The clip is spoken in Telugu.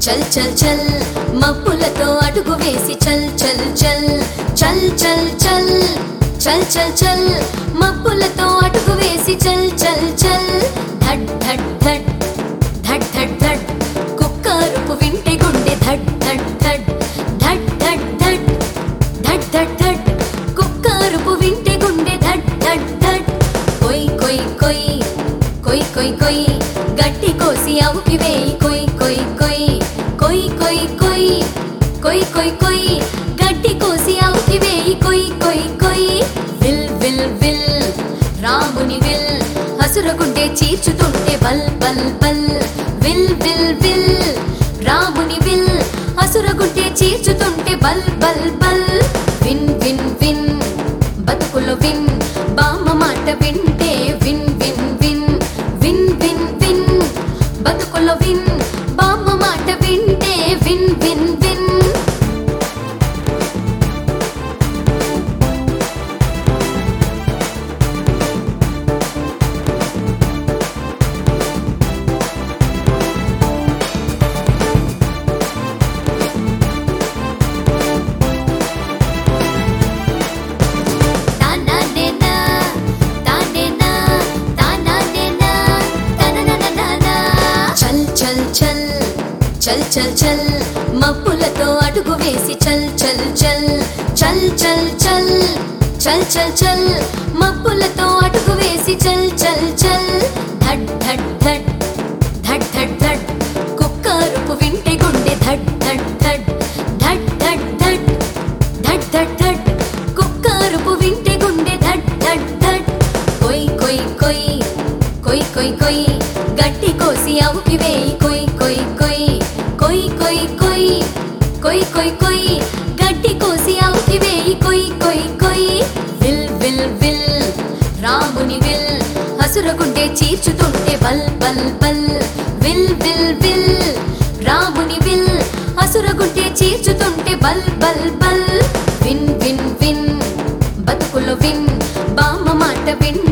చల్ చల్ చల్ మబ్బులతో అడుగు వేసి చల్ చల్ చల్ చల్ చల్ చల్ చల్ చల్ చల్ మబ్బులతో అడుగు వేసి చల్ చల్ చల్ ధడ్ ధడ్ ధడ్ ధడ్ ధడ్ ధడ్ కుక్కరుపు వింటే గుండె ధడ్ ధడ్ ధడ్ ధడ్ ధడ్ ధడ్ ధడ్ ధడ్ ధడ్ కుక్కరుపు వింటే గుండె ధడ్ ధడ్ ధడ్ కొయ్ కొయ్ కొయ్ కొయ్ కొయ్ కొయ్ గట్టి కోసి అవుకి వేయి కొయ్ కొయ్ కొయ్ కొయ్ కొయ్ కొయ్ కొయ్ కొయ్ కొయ్ గట్టి కోసి అవుకి వేయి కొయ్ కొయ్ కొయ్ విల్ విల్ విల్ రాముని విల్ హసురగుండే చీర్చుతుంటే బల్ బల్ బల్ విల్ విల్ విల్ రాముని విల్ హసురగుంటే చీర్చుతుంటే బల్ బల్ బల్ విన్ విన్ విన్ బతుకులో విన్ బామ్మ మాట వింటే విన్ విన్ విన్ విన్ విన్ విన్ బతుకులో విన్ బామ్మ మాట వింటే విన్ విన్ విన్ తానానేనా తానేనా తానానేనా తనననననా చల్ చల్ చల్ చల్ చల్ చల్ మబ్బులతో అడుగు వేసి చల్ చల్ చల్ చల్ చల్ చల్ చల్ చల్ చల్ మబ్బులతో అడుగు వేసి చల్ చల్ చల్ ధడ్ ధడ్ ధడ్ ధడ్ ధడ్ ధడ్ కుక్కరుపు వింటే గుండె ధడ్ ధడ్ ధడ్ ధడ్ ధడ్ ధడ్ ధడ్ ధడ్ ధడ్ కుక్కరుపు వింటే గుండె ధడ్ ధడ్ ధడ్ కొయ్ కొయ్ కొయ్ కొయ్ కొయ్ కొయ్ గట్టి కోసి అవుకి వేయి కొయ్ కొయ్ కొయ్ కొయ్ కొయ్ కొయ్ కొయ్ కొయ్ కొయ్ గట్టి కోసి అవుకి వేయి కొయ్ కొయ్ కొయ్ విల్ విల్ విల్ రాముని విల్ హసురగుండే చీర్చుతుంటే బల్ బల్ బల్ విల్ విల్ విల్ రాముని విల్ హసురగుంటే చీర్చుతుంటే బల్ బల్ బల్ విన్ విన్ విన్ బతుకులో విన్ బామ్మ మాట విన్